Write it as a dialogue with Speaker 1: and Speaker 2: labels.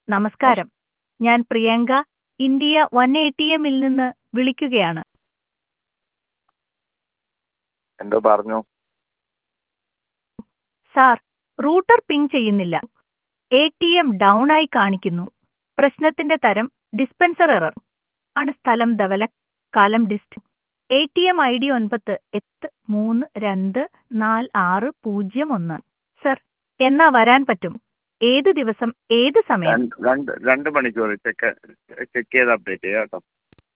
Speaker 1: നമസ്കാരം ഞാൻ Priyanka India one A T എമ്മിൽ നിന്ന് വിളിക്കുകയാണ്
Speaker 2: എന്തോ പറഞ്ഞു
Speaker 1: സാർ റൂട്ടർ പിങ് ചെയ്യുന്നില്ല എ ടി എം ഡൗൺ ആയി കാണിക്കുന്നു പ്രശ്നത്തിന്റെ തരം ഡിസ്പെൻസർ എറർ ആണ് സ്ഥലം ധവല കാലം ഡിസ്റ്റ് A T M I D ഒൻപത് എട്ട് മൂന്ന് രണ്ട് നാല് ആറ് പൂജ്യം ഒന്ന് സർ എന്നാ വരാൻ പറ്റും ഏത് ദിവസം ഏത് സമയം
Speaker 2: രണ്ട് രണ്ട് രണ്ട് മണിക്കൂർ ചെക്ക് ചെക്ക് ചെയ്ത് അപ്ഡേറ്റ് ചെയ്യാം കേട്ടോ